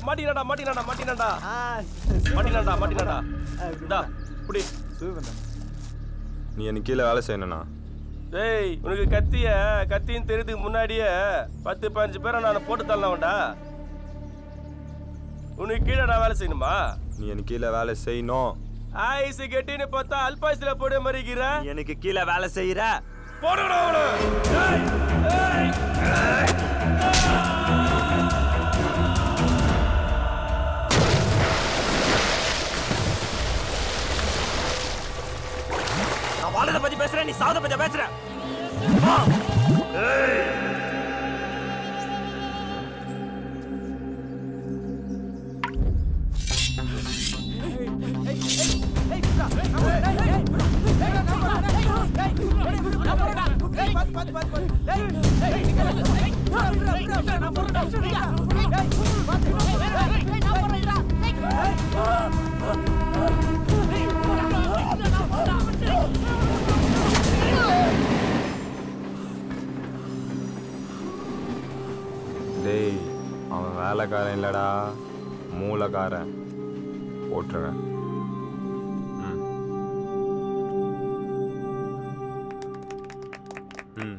மாட்டினாடா மாட்டினாடா மாட்டினாடா மாட்டினாடா மாட்டினாடா டா புடி நீ எனக்கு கீழே வேலை செய்யணும்ண்ணா டேய் உனக்கு கத்திய கத்தின்னு தெரியுதுக்கு முன்னாடியே பத்து பதினஞ்சு பேரை நான் போட்டு தள்ளவன்டா உனக்கு கீழே நான் வேலை செய்யணுமா நீ எனக்கு கீழே வேலை செய்யணும் ஆயுசு கெட்டின்னு பார்த்தா அல்பாயுசுல போட மறிக்கிற எனக்கு கீழே வேலை செய்யற போடுடா அவனை டேய், டேய். நான் வாழ்றத பத்தி பேசுறேன் நீ சாவத பத்தி பேசுற டேய் அவன் வேலைக்காரன் இல்லடா மூளைக்காரன் போட்டுருவேன் ம் ம்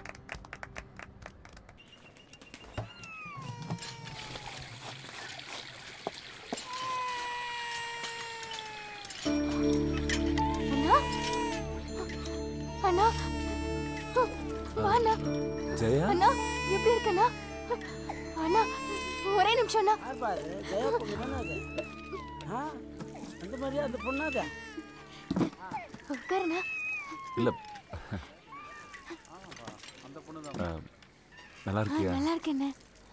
அண்ணா அண்ணா ஜெயா அண்ணா எப்படி இருக்கண்ணா அண்ணா ஒரே நிமிஷம் அண்ணா பாரு ஜெயா பொண்ணு தானே அது ஆ அந்த மாதிரியா அந்த பொண்ணாத உட்காருண்ணா இல்ல அந்த பொண்ணு ஆ, நல்லா ஆ, இருக்கியா நல்லா இருக்கேண்ணே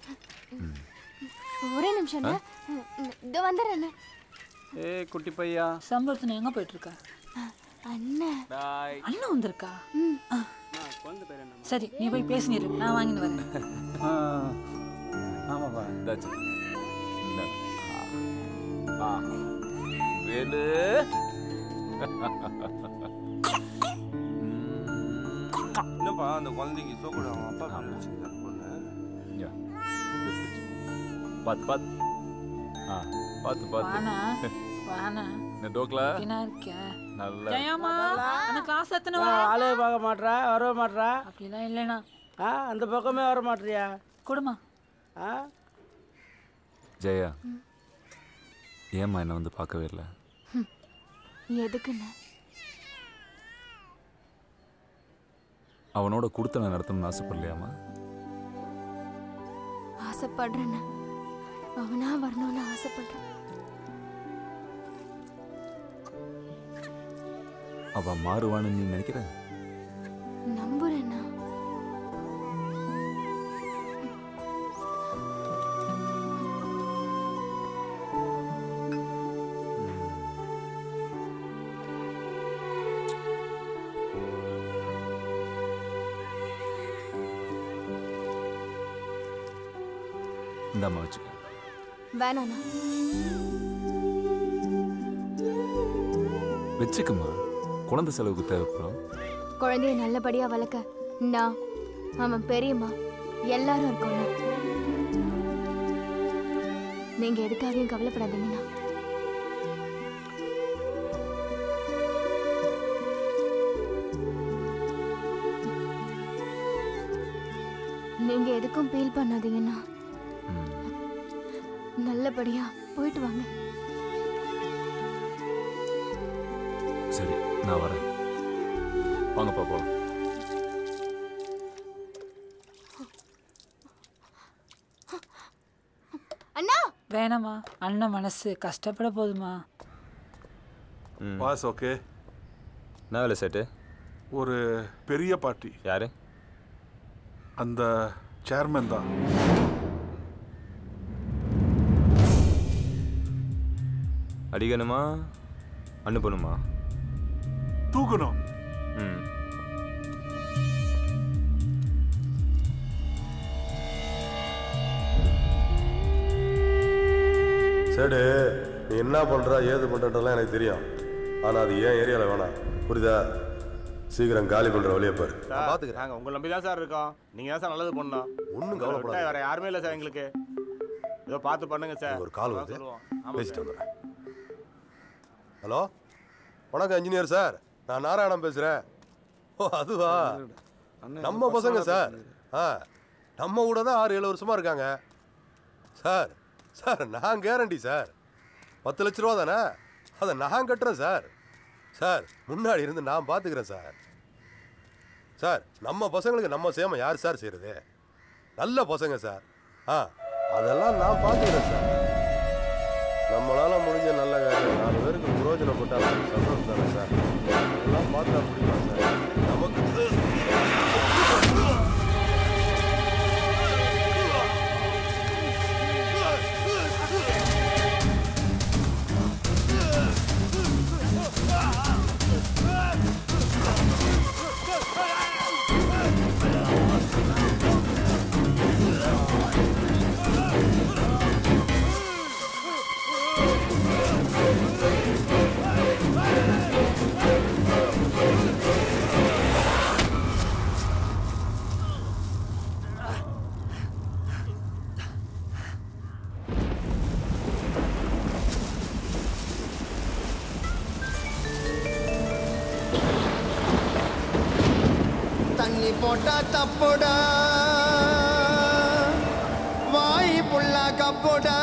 ஒரே நிமிஷம் அண்ணா இதோ வந்துடுறேண்ணே ஏய் குட்டி பையா சம்பளத்துல எங்க போயிட்டு இருக்க அண்ணன் அண்ணன் வந்திருக்கா ம். ஆ. சரி நீ போய் பேசினிரு நான் வாங்கிட்டு வரேன் ஆ ஆமாப்பா இந்தாச்சு. இந்தா. ஆ. வேலு என்னப்பா அந்த குழந்தைக்கு சோக்குடு அவன் அப்பா பேர் வச்சுக்கிறாரு பொண்ணு இங்க. இது பிடிச்சு. பாத்து பாத்து ஆ பாத்து பாத்து வானா வானா இந்த டோக்லா என்ன இருக்க நல்ல ஜெயம்மா அந்த கிளாஸ் எத்தனை ஆ, ஆளே பார்க்க மாட்றா வர மாட்றா அப்படிலாம் இல்லைண்ணா ஆ அந்த பக்கமே வர மாட்றியா கொடுமா ஆ ஜெயா ஏம்மா என்ன வந்து பார்க்கவே இல்லை எதுக்குண்ணே அவனோட கொடுத்தனை நடத்தணும்னு ஆசைப்படலையாம்மா ஆசைப்படுறேண்ணே அவனா வரணும்னு ஆசைப்படுறேன் அவன் மாறுவான்னு நீ நினைக்கிற நம்புறேண்ணா இந்தாம்மா வச்சுக்க வேணாண்ணா வச்சுக்கம்மா குழந்தை செலவுக்கு தேவைப்படும் குழந்தைய நல்லபடியா வளர்க்க நான் அவன் பெரியம்மா எல்லாரும் இருக்கோண்ணா நீங்க எதுக்காகவும் கவலைப்படாதீங்கண்ணா நீங்க எதுக்கும் ஃபீல் பண்ணாதீங்கண்ணா ம். நல்லபடியா போயிட்டு வாங்க சரி நான் வரேன் வாங்கப்பா போலாம் அண்ணா வேணாம்மா அண்ணன் மனசு கஷ்டப்பட போதுமா ம் பாஸ் ஓகே என்ன வேலை சேட்டு ஒரு பெரிய பார்ட்டி யாரு அந்த சேர்மன் தான் அடிக்கணுமா அனுப்பணுமா தூக்கணும் ம் சரி நீ என்ன பண்ற ஏது பண்றதெல்லாம் எனக்கு தெரியும் ஆனா அது ஏன் ஏரியால வேணாம் புரியுதா சீக்கிரம் காலி பண்ற வழியை பாரு சார், பாத்துக்கிறேன் நாங்க உங்களை நம்பி தான் சார் இருக்கோம் நீங்க தான் சார் நல்லது பண்ணணும் ஒண்ணும் உங்களை கவலைப்படாத. விட்டா வேற யாருமே இல்லை சார் எங்களுக்கு ஏதோ பார்த்து பண்ணுங்க சார் எனக்கு ஒரு கால் அதான் வருது சொல்லுவோம். ஆமாம் பேசிட்டு சார். வந்துடுறேன் ஹலோ வணக்கம் இன்ஜினியர் சார் நான் நாராயணன் பேசுகிறேன் ஓ அதுவா நம்ம பசங்க சார் ஆ நம்ம கூட தான் ஆறு ஏழு வருஷமா இருக்காங்க சார் சார் நான் கேரண்டி சார் பத்து லட்ச ரூபா தானே அதை நான் கட்டுறேன் சார் சார் முன்னாடி இருந்து நான் பார்த்துக்கிறேன் சார் சார் நம்ம பசங்களுக்கு நம்ம சேம யார் சார் செய்கிறது நல்ல பசங்க சார் ஆ அதெல்லாம் நான் பார்த்துக்கிறேன் சார் நம்மளால முடிஞ்ச நல்ல காரியம் நாலு பேருக்கு பிரயோஜனப்பட்டால் சந்தோஷம் தானே சார் எல்லாம் பார்த்தா முடியுமா சார் நமக்கு தண்ணி போட்டா தப்புடா வாய் புள்ள கப்புடா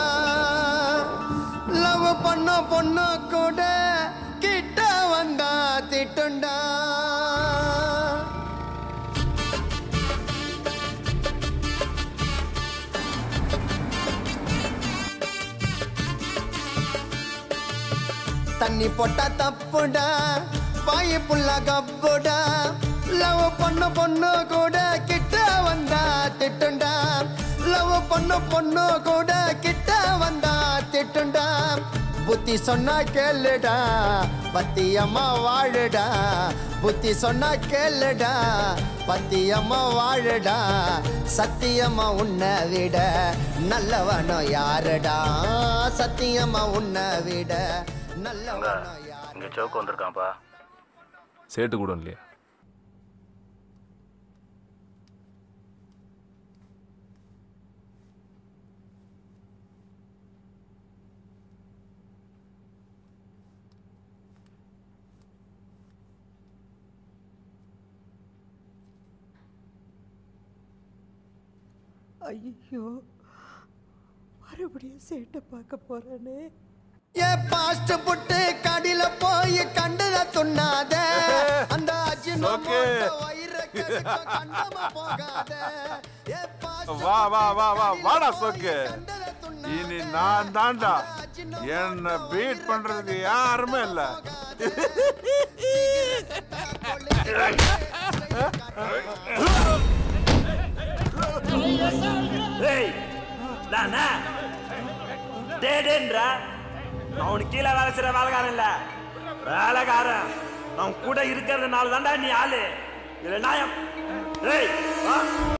லவ் பண்ண பொண்ணு கூட கிட்ட வந்தா திட்டுண்டா தண்ணி போட்டா தப்புடா வாய் புள்ள கப்புடா லவ் பண்ண பொண்ணு கூட கிட்ட வந்தா திட்டுண்டா லவ் பண்ண பொண்ணு கூட கிட்ட வந்தா திட்டுண்டா புத்தி சொன்னா கேளுடா பத்தியம்மா வாழுடா புத்தி சொன்னா கேளுடா பத்தியம்மா வாழுடா சத்தியம்மா உன்னை விட நல்லவனோ யாருடா சத்தியம்மா உன்னை விட நல்லவனோ யாரு இங்க சவுக்கு வந்திருக்கான்ப்பா சேட்டு கூட இல்லையா ஐயோ மறுபடியும் சேட்டை பார்க்க போறானே ஏ பாஸ்ட் புட்டு கடில போய் கண்டத துண்ணாத அந்த அஜினோமோட்டோ வயிற கெடுக்க கண்டமா போகாத ஏ பாஸ்ட் வா வா வா வா வாடா சோக்கு கண்டத துண்ணாத இனி நான் தான்டா என்ன பீட் பண்றதுக்கு யாருமே இல்ல ஏய் நானா டேடேன்றா அவனுக்கு கீழே வேலை செய்யற வேலைக்காரன் இல்ல வேலைக்காரன் அவன் கூட இருக்கிறதுனால தான்டா நீ ஆளு இல்ல நாயம் ஏய்